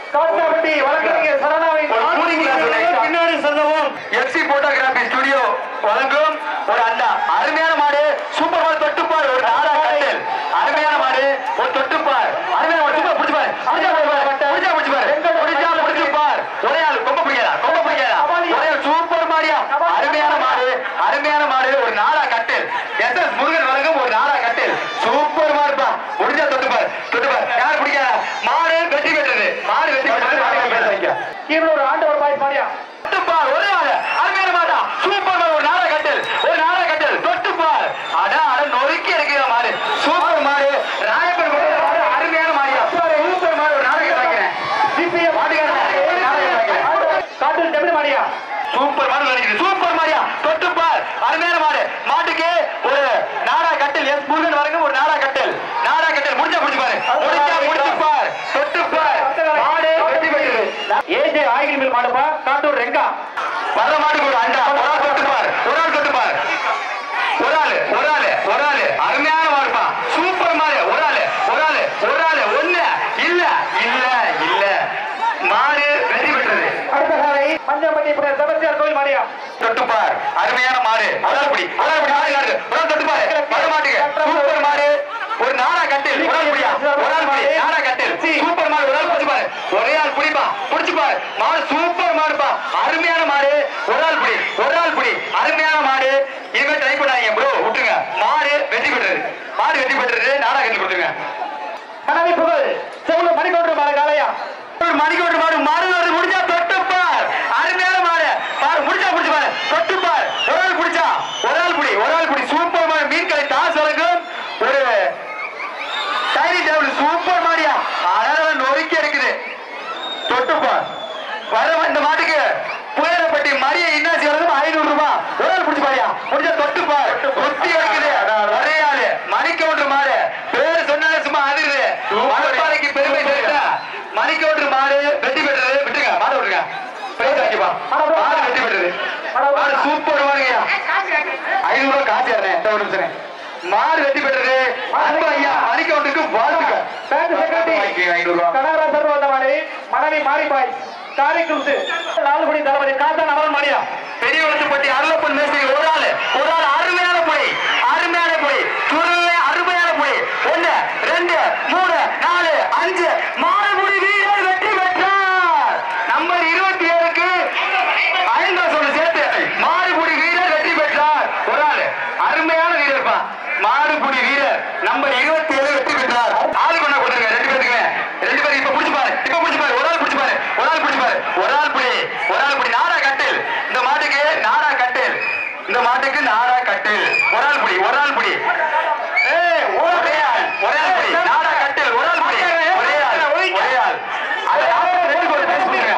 காட்டாப்பட்டி வழக்கறிஞர் சரணாவின் ஒரு cooling glass ஒண்ணு extra. பின்னாடி செல்லவும் எஃப்சி போட்டோகிராபி ஸ்டுடியோ வழங்கும் ஒரு அண்டா அருமையான மாடு சூப்பர் மாடு தொட்டுப்பார் ஒரு நாடா கட்டில் அருமையான மாடு ஒரு தொட்டுப்பார் அருமையான மாடு சூப்பர் பிடிச்சுப்பார் பிடிச்சா பிடிச்சுப்பார் பிடிச்சா பிடிச்சுப்பார் பிடிச்சா பிடிச்சுப்பார் ஒரே ஆள் கொம்ப பிடிக்காதா கொம்ப பிடிக்காதா ஒரே ஆள் சூப்பர் மாடியா அருமையான மாடு அருமையான மாடு ஒரு நாடா கட்டில் எஸ் எஸ் முருகன் வழங்கும் ஒரு நாடா கட்டில் சூப்பர் மாடுப்பா முடிஞ்சா தொட்டுப்பார் தொட்டுப்பார் யார் பிடிக்காதா மாடு வெற்றி பெற்றது மாடு வெற்றி பெற்றது மாடு வெற்றி பெற்றது கீழூர் ஆண்டவர் பாய் மாரியா தொட்டுப்பார் ஒரே ஆளு அருமையான மாடா சூப்பர் மாடு ஒரு நாடா கட்டல் ஒரு நாடா கட்டல் தொட்டுப்பார் அட அட நொறுக்கி இருக்கிற மாடு சூப்பர் மாடு ராயப்பன் மாடு அருமையான மாடியா சூப்பர் மாடு ஒரு நாடா கட்டாக்கிறேன் சிபிஎம் காட்டூர் ஜெமினி மாரியா சூப்பர் மாடு நினைக்கிறேன் சூப்பர் மாடியா தொட்டுப்பார் அருமையான மாடு மாட்டுக்கு ஒரு நாடா கட்டல் எஸ் முருகன் வரைக்கும் ஒரு நாடா கட்டல் நாடா கட்டல் முடிஞ்சா முடிச்சு பாரு முடிஞ்சா முடிச்சுப்பார் தொட்டுப்பார் மாடு வெற்றி பெற்றது ஏஜே ஆயில் மில் மாடுப்பா காட்டூர் ரெங்கா வர மாட்டுக்கு ஒரு அண்டா ஒரு ஆள் தொட்டுப்பார் ஒரு ஆள் தொட்டுப்பார் ஒரு ஆளு ஒரு ஆளு ஒரு ஆளு அருமையான மாடுப்பா சூப்பர் மாடு ஒரு ஆளு ஒரு ஆளு ஒரு ஆளு ஒண்ணு இல்ல இல்ல இல்ல மாடு வெற்றி பெற்றது அடுத்த சாலை மஞ்சப்பட்டி செபஸ்டியார் கோயில் மாரியா தொட்டுப்பார் அருமையான மாடு அதால்படி அதால்படி மாடு யாரு ஒரு ஆள் தொட்டுப்பாரு வர மாட்டுக்கு சூப்பர் மாடு ஒரு நாடா கட்டில் ஒரு ஆள் புடியா ஒரு ஆள் புடி நாடா கட்டில் சூப்பர் மாடு ஒரு ஆள் புடிச்சுப்பாரு ஒரே ஆள் புடிப்பா புடிச்சுப்பாரு மாடு சூப்பர் மாடுப்பா அருமையான மாடு ஒரு ஆள் புடி ஒரு ஆள் புடி அருமையான மாடு இனிமே ட்ரை பண்ணாதீங்க ப்ரோ விட்டுருங்க மாடு வெற்றி பெற்றது மாடு வெற்றி பெற்றது நாடா கட்டி கொடுத்துருங்க கனவி புகழ் செவ்வளவு மணிக்கொன்று மாலை காலையா ஒரு மணிக்கோட்டு மாடு மாடு வருது முடிஞ்சா தொட்டுப்பார் அருமையான மாடு பாரு முடிச்சா முடிச்சு பாரு தொட்டுப்பார் ஒரு ஆள் பிடிச்சா ஒரு ஆள் புடி ஒரு ஆள் புடி சூப்பர் மாடு மீன் கடை டாஸ் வழங்கும் ஒரு டைரி டேபிள் சூப்பர் மாடியா அழகாக நொறுக்கி இருக்குது தொட்டுப்பார் வர இந்த மாட்டுக்கு புயலப்பட்டி மரிய இன்னாசி வழங்கும் ஐநூறு ரூபாய் ஒரு ஆள் பிடிச்சு பாரியா முடிஞ்சா தொட்டுப்பார் தொட்டி இருக்குது ஒரே ஆளு மணிக்கவுண்டு மாடு பேரு சொன்னாலே சும்மா அதிருது மணப்பாறைக்கு பெருமை சேர்த்தா மணிக்கவுண்டு மாடு வெட்டி பெற்றது விட்டுங்க மாடு விட்டுங்க பிரைஸ் வாங்கிப்பா மாடு வெட்டி பெற்றது மாடு சூப்பர் மாடுங்கய்யா ஐநூறு ரூபாய் காசு யாருனே இந்த ஒரு நிமிஷம் மாடு வெட்டி பெற்றது அன்பு ஐயா மணிக்கவுண்டுக்கு வாழ்த்துக்கள் பேங்க் செக்ரட்டரி வாங்கிக்கங்க ஐநூறு ரூபாய் கனகராசர் வந்த மாடு மனைவி மாரிபாய் காரைக்குருசு லால்குடி தளபதி காத்தான் அவரன் மாரியா பெரிய வளர்ச்சிப்பட்டி அருளப்பன் மேஸ்திரி ஒரு ஆள் ஒரு ஆள் அருமையான புலி அருமையான புலி சுருளே அருமையான புலி ஒண்ணு ரெண்டு மூணு நாலு அஞ்சு மாறுபுடி வீரர் வெற்றி பெற்றார் நம்பர் இருபத்தி ஏழுக்கு ஐந்தாம் சொல்லு சேர்த்து மாறுபுடி வீரர் வெற்றி பெற்றார் ஒரு ஆள் அருமையான வீரர்ப்பா மாறுபுடி வீரர் நம்பர் இருபத்தி ஏழு வெற்றி பெற்றார் ஆளு கொண்டா கொடுங்க ரெண்டு பேருக்குமே ரெண்டு பேரும் இப்ப புடிச்சு பாரு இப்ப புடிச்சு பாரு ஒரு ஆள் புடிச்சு பாரு ஒரு ஆள் புடிச்சு பாரு ஒரு ஆள் புடி ஒரு ஆள் புடி நாடா கட்டில் இந்த மாட்டுக்கு நாடா கட்டில் இந்த மாட்டுக்கு நாடா கட்டில் ஒரு ஆள் புடி ஒரு ஆள் புடி ஏய் ஒரே ஆள் ஒரே ஆள் புடி நாடா கட்டில் ஒரு ஆள் புடி ஒரே ஆள் ஒரே ஆள் அது யாரும் ரெண்டு பேரும் பேச முடியுங்க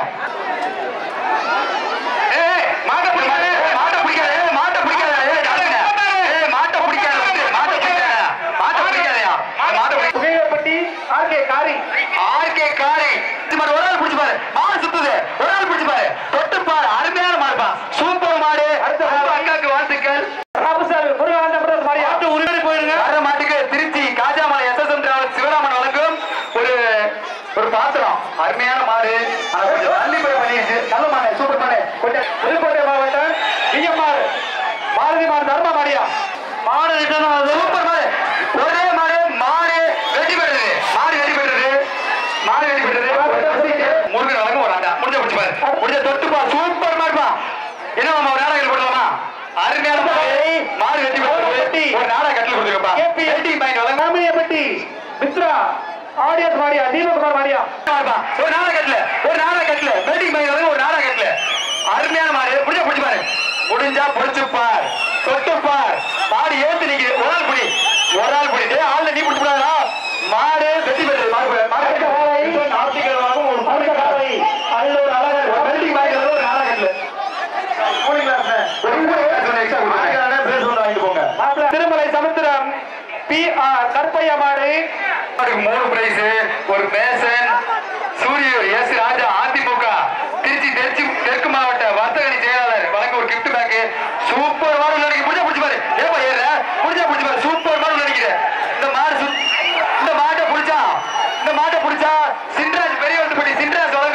ஏய் மாட்டை பிடிக்காத ஏய், மாட்டை பிடிக்காத ஏய், மாட்டை பிடிக்காத ஏய், தள்ளுங்க. ஏய், மாட்டை பிடிக்காத வந்து, மாட்டை பிடிக்காத மாட்டை பிடிக்காதயா மாட்டை பிடி புகையிலப்பட்டி ஆர்கே காரி ஆர்கே காரி இது மாதிரி ஒரு ஆள் பிடிச்சு பாரு மாடு சுத்துது ஒரு ஆள் பிடிச்சு பாரு தொட்டு பாரு அருமையான மாடுப்பா சூப்பர் மாடு அடுத்த அன்பு அக்காக்கு வாழ்த்துக்கள் ராமசாமி முருகானந்த பிரதேச மாரியா உருவாடி போயிருங்க வர மாட்டுக்கு Trichy Kajamalai S S M travel Sivaraman வழங்கும் ஒரு ஒரு பாத்திரம் அருமையான மாடு ஆனா கொஞ்சம் தள்ளி போய் பண்ணிடுச்சு நல்ல மாடு சூப்பர் மாடு கொஞ்சம் புதுக்கோட்டை மாவட்டம் விஎம்ஆர் பாரதி மாடு தர்ம மாரியா மாடு ரிட்டர்ன் ஆகுது சூப்பர் மாடு ஒரே மாடு மாடு வெற்றி பெற்றது மாடு வெற்றி பெற்றது மாடு வெற்றி பெற்றது முருகன் வழங்கும் ஒரு ஆண்டா முடிஞ்ச முடிச்சு பாரு முடிஞ்ச தொட்டுப்பா சூப்பர் மாடுப்பா என்ன நம்ம ஒரு நாடகம் போடலாமா அருமையான மாடு மாடு வெற்றி பெற்றது ஒரு நாடக கட்டில் கொடுத்துருப்பா கேபி வெட்டி மைண்ட் வழங்கும் ராமலியப்பட்டி மித்ரா ஆடியன்ஸ் மாரியா தீபகுமார் மாரியா பாருப்பா. ஒரு நாடகத்துல ஒரு நாடகத்துல வெட்டிங் பையன் ஒரு நாடகத்துல அருமையான மாடு முடிஞ்சா பிடிச்சு பாரு முடிஞ்சா பிடிச்சு பார் தொட்டு பார் மாடு ஏத்து நிக்குது ஒரு ஆள் பிடி ஒரு ஆள் பிடி டேய், ஆள்ல நீ பிடிச்சு விடாதா மாடு வெட்டி பெற்றது மாடு பிடி. மாடு அடுத்த காலை நாட்டிகளும் ஒரு அடுத்த காலை அல்லூர் அழகர் ஒரு வெட்டிங் பையன் ஒரு நாடகத்துல கூலிங் கிளாஸ் ஒரு எக்ஸ்ட்ரா வாங்கிட்டு போங்க மாப்பிள்ளை திருமலை சமுத்திரம் பி ஆர் கற்பையா மாடு அதுக்கு மூணு பிரைஸ் ஒரு பேசன் சூரியர் எஸ் ராஜா அதிமுக திருச்சி தெற்கு தெற்கு மாவட்ட வர்த்தகணி செயலாளர் வழங்க ஒரு கிஃப்ட் பேக் சூப்பர் மாடு நினைக்க முடிஞ்சா பிடிச்சு பாரு ஏப்பா ஏற முடிஞ்சா பிடிச்சு பாரு சூப்பர் மாடு நினைக்கிறேன் இந்த மாடு சுத்- இந்த மாட்டை பிடிச்சா இந்த மாட்டை பிடிச்சா சின்ராஜ் பெரியவர்பட்டி சின்ராஜ் வழங்க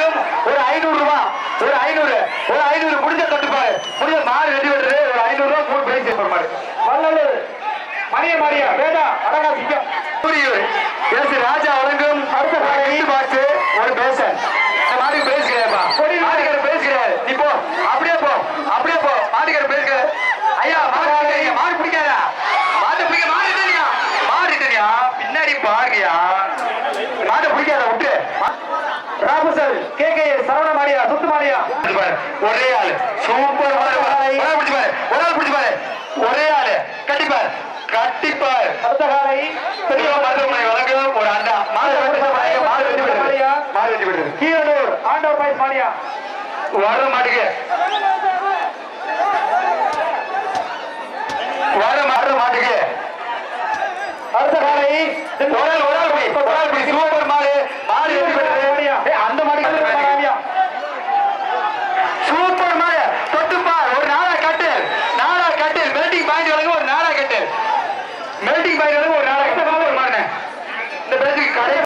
ஒரு ஐநூறு முடிஞ்ச தொட்டுப்பாரு முடிஞ்ச மாடு வெட்டி விட்டுரு ஒரு ஐநூறு ரூபாய் மூணு பிரைஸ் ஏற்படும் மாடு வல்லலூர் மணிய மாரியா வேதா அழகா சிங்கம் புரியுது எஸ் ராஜா வழங்கும் அடுத்த ரெண்டு பாக்ஸ் ஒரு பேசன் இந்த மாட்டுக்கு பேஸ் கிடையாதுப்பா மாட்டுக்கார பேஸ் கிடையாது நீ போ அப்படியே போ அப்படியே போ மாட்டுக்கார பேஸ் கிடையாது ஐயா மாடு பிடிக்காதீங்க, மாடு பிடிக்காதா மாட்டு பிடிக்க மாடு தெரியா மாடு தெரியா பின்னாடி பாருங்கயா மாடு பிடிக்காத விட்டு ராபுசல் கே கே சரவண மாரியா சுத்து மாரியா இது பாரு, ஒரே ஆளு சூப்பர் மாடு ஒரு ஆள் பிடிச்சு பாரு ஒரு ஆள் பிடிச்சு பாரு ஒரே ஆளு கட்டிப்பார் கட்டிப்பார் அடுத்த காலை பெரிய மருத்துவமனை வழங்கும் ஒரு அண்டா மாடு வெட்டி விடுறது. மாடு வெட்டி விடுறது மாடு வெட்டி விடுறது கீழனூர் ஆண்டவர் பாய்ஸ் மாரியா வர மாட்டுக்கு வர மாடு மாட்டுக்கு அடுத்த காலை ஒரு ஆள் ஒரு ஆள் பிடி ஒரு ஆள் பிடி சூப்பர் மாடு மாடு வெட்டி விடுறது மாரியா ஏய், அந்த மாடி மாரியா சூப்பர் மாடு தொட்டுப்பா ஒரு நாடா கட்டு நாடா கட்டு மெல்டிங் பாயிண்ட் வழங்க ஒரு நாடா கட்டு மெல்டிங் பாயிண்ட் வழங்க ஒரு நாடா கட்டு மாடு இந்த பேருக்கு கடை